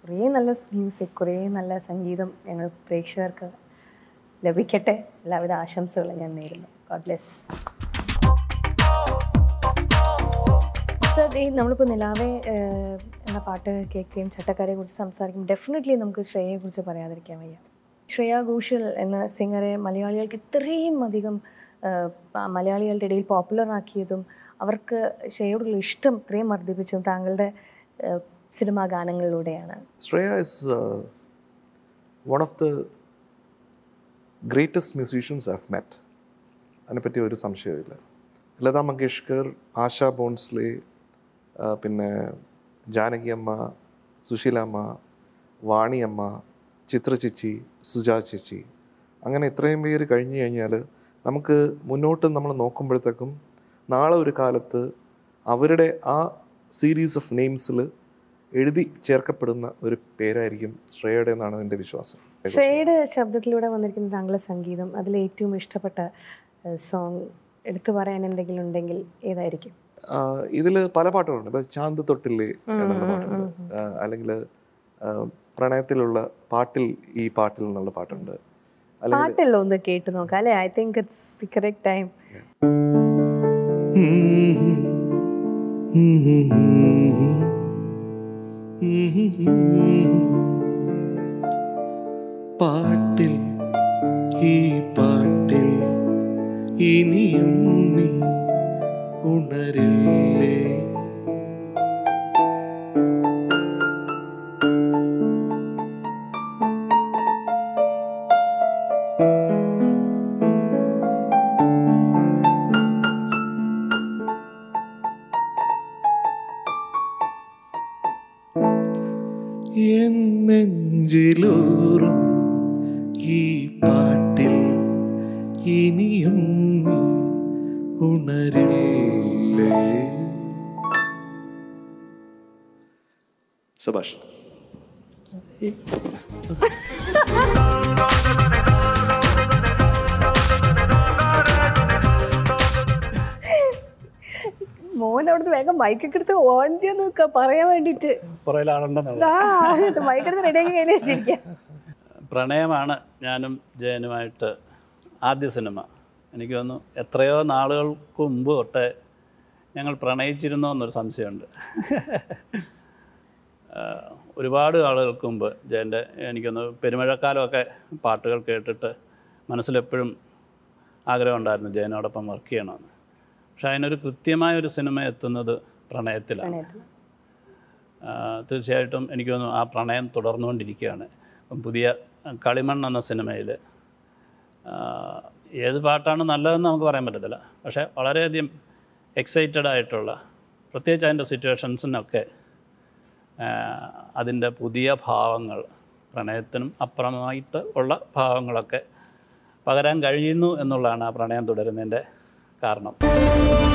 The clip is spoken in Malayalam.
കുറേ നല്ല മ്യൂസിക് കുറേ നല്ല സംഗീതം ഞങ്ങൾ പ്രേക്ഷകർക്ക് ലഭിക്കട്ടെ എല്ലാവിധ ആശംസകളും ഞാൻ നേരുന്നു ഗോഡ് ബ്ലെസ് സർ ഈ നമ്മളിപ്പോൾ നിലാവെ ഏഹ്, എന്ന പാട്ട് കേൾക്കുകയും ചട്ടക്കാരെ കുറിച്ച് സംസാരിക്കും ഡെഫിനറ്റ്ലി നമുക്ക് ശ്രേയയെ കുറിച്ച് പറയാതിരിക്കാൻ വയ്യ ശ്രേയ ഘോഷൽ എന്ന സിംഗറെ മലയാളികൾക്ക് ഇത്രയും അധികം ഏഹ്, പ- മലയാളികളുടെ ഇടയിൽ പോപ്പുലർ ആക്കിയതും അവർക്ക് ശ്രേയയോടുള്ള ഇഷ്ടം ഇത്രയും വർദ്ധിപ്പിച്ചതും താങ്കളുടെ ഏഹ്, സിനിമാ ഗാനങ്ങളിലൂടെയാണ് Shreya is uh, one of the greatest musicians I've met. അതിനെപ്പറ്റി ഒരു സംശയമില്ല ലതാ മങ്കേഷ്കർ ആശ ബോൺസ്ലെ ആ, പിന്നെ ജാനകിയമ്മ സുശീലാമ്മ വാണിയമ്മ ചിത്ര ചേച്ചി സുജാ ചേച്ചി അങ്ങനെ ഇത്രയും പേര് കഴിഞ്ഞു കഴിഞ്ഞാൽ നമുക്ക് മുന്നോട്ട് നമ്മൾ നോക്കുമ്പോഴത്തേക്കും നാളെ ഒരു കാലത്ത് അവരുടെ ആ സീരീസ് ഓഫ് നെയിംസിൽ എഴുതി ചേർക്കപ്പെടുന്ന ഒരു പേരായിരിക്കും ശ്രേയയുടെ എന്നാണ് എൻ്റെ വിശ്വാസം ശ്രേയയുടെ ശബ്ദത്തിലൂടെ വന്നിരിക്കുന്ന താങ്കളുടെ സംഗീതം അതിൽ ഏറ്റവും ഇഷ്ടപ്പെട്ട സോങ് എടുത്തു പറയാൻ എന്തെങ്കിലും ഉണ്ടെങ്കിൽ ഏതായിരിക്കും ഇതിൽ പല പാട്ടുകളുണ്ട് ഇപ്പം ചാന്ത് തൊട്ടില്ലേ എന്നുള്ള പാട്ടുണ്ട് അല്ലെങ്കിൽ പ്രണയത്തിലുള്ള പാട്ടിൽ ഈ പാട്ടിൽ എന്നുള്ള പാട്ടുണ്ട് അല്ലെങ്കിൽ പാട്ടുള്ള ഒന്ന് കേട്ട് നോക്കാം അല്ലേ I think it's the correct time പാട്ടിൽ ഈ പാട്ടിൽ ഇനിയും നീ ഉണരില്ലേ എൻ നെഞ്ചിലൂറും ഈ പാട്ടിൽ ഇനിയും നീ ഉണരില്ലേ സബാഷ് മോൻ അവിടുന്ന് വേഗം മൈക്കൊക്കെ എടുത്ത് ഓൺ ചെയ്ത് നിൽക്കുക പറയാൻ വേണ്ടിയിട്ട് പുറയിലാളുണ്ടെന്നുള്ള ആ മൈക്കെടുത്ത് റെഡിയാക്കി കയ്യിൽ വെച്ചിരിക്കുക പ്രണയമാണ് ഞാനും ജയനുമായിട്ട് ആദ്യ സിനിമ എനിക്ക് തോന്നുന്നു എത്രയോ നാളുകൾക്ക് മുമ്പ് തൊട്ടേ ഞങ്ങൾ പ്രണയിച്ചിരുന്നോ എന്നൊരു സംശയമുണ്ട് ആഹ് ഒരുപാട് ആളുകൾക്ക് മുമ്പ് ജയൻ്റെ എനിക്കൊന്ന് പെരുമഴക്കാലമൊക്കെ പാട്ടുകൾ കേട്ടിട്ട് മനസ്സിലെപ്പോഴും ആഗ്രഹമുണ്ടായിരുന്നു ജയനോടൊപ്പം വർക്ക് ചെയ്യണമെന്ന് പക്ഷെ അതിനൊരു കൃത്യമായ ഒരു സിനിമ എത്തുന്നത് പ്രണയത്തിലാണ് പ്രണയത്തിൽ ആ, തീർച്ചയായിട്ടും എനിക്ക് തോന്നുന്നു ആ പ്രണയം തുടർന്നുകൊണ്ടിരിക്കുകയാണ് ഇപ്പം പുതിയ കളിമൺ എന്ന സിനിമയിൽ ഏത് പാട്ടാണ് നല്ലതെന്ന് നമുക്ക് പറയാൻ പറ്റത്തില്ല പക്ഷേ വളരെയധികം എക്സൈറ്റഡ് ആയിട്ടുള്ള പ്രത്യേകിച്ച് അതിൻ്റെ സിറ്റുവേഷൻസിനൊക്കെ അതിൻ്റെ പുതിയ ഭാവങ്ങൾ പ്രണയത്തിനും അപ്പുറമായിട്ട് ഉള്ള ഭാവങ്ങളൊക്കെ പകരാൻ കഴിയുന്നു എന്നുള്ളതാണ് ആ പ്രണയം തുടരുന്നതിൻ്റെ കാരണം